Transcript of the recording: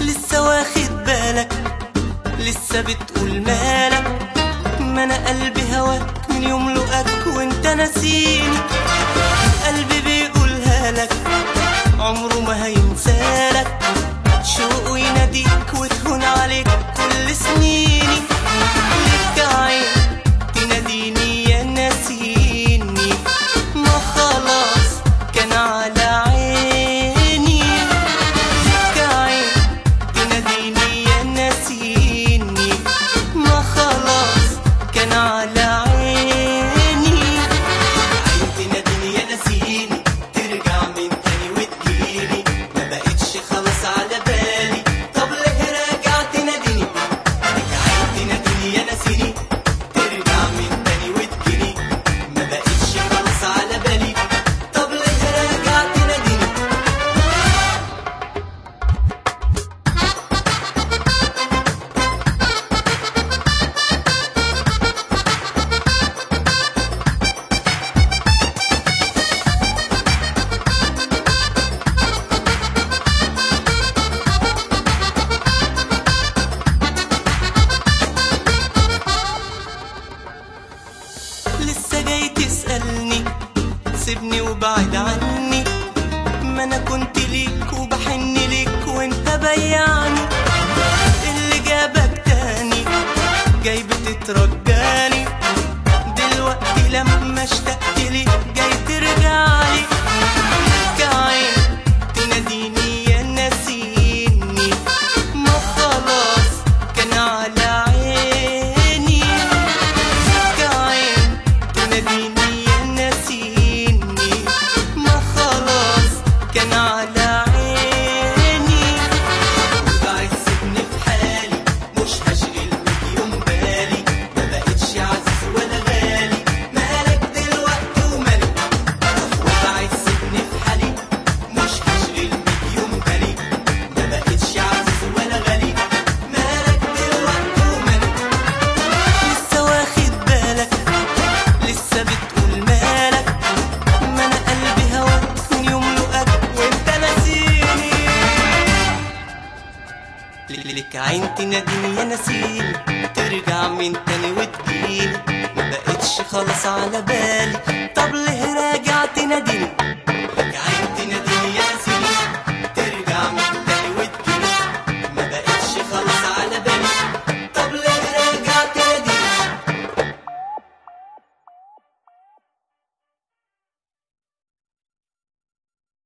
لسه واخد بالك لسه بتقول مالك ما انا قلبي هواك من يوم لقاك وانت ناسيني قلبي بيقولها لك عمره ما هينسالك شوقه يناديك وتهون عليك كل سنيني لك عين تناديني يا ناسيني ما خلاص كان على عيني لك عين تناديني يا ناسيني ما خلاص كان على عيني عين تناديني يا ناسيني ترجع من تاني وتجيلي ما بقتش خلاص على بالي طب ليه راجع تناديني لك عين تناديني يا ناسيني ترجع من تاني وتجيلي ما بقتش خلاص على بالي طب ليه راجع تناديني لسه جاي تسألني سيبني وبعد عني ما انا كنت ليك وبحن ليك وانت بيعني اللي جابك تاني جاي بتترجاني دلوقتي لما اشتقت ليك جاي ترجعلي لك عين تناديني يا ناسيني ما خلاص كان على عيني لك عين تناديني يا ناسيني ما خلاص كان على عيني وبعد سيبني في حالي مش هشغل بيك يوم بالي ما بقتش عزيز ولا غالي مالك دلوقتي ومالي وبعد سيبني في حالي مش هشغل بيك يوم بالي ما بقتش عزيز ولا غالي مالك دلوقتي ومالي لسه واخد بالك لسه بتقول مالك ما انا قلبي هواك من يوم لقاك وانت ناسيني لك عين تناديني يا نسيني ترجع من تاني وتجيلي ما بقتش خلاص على بالي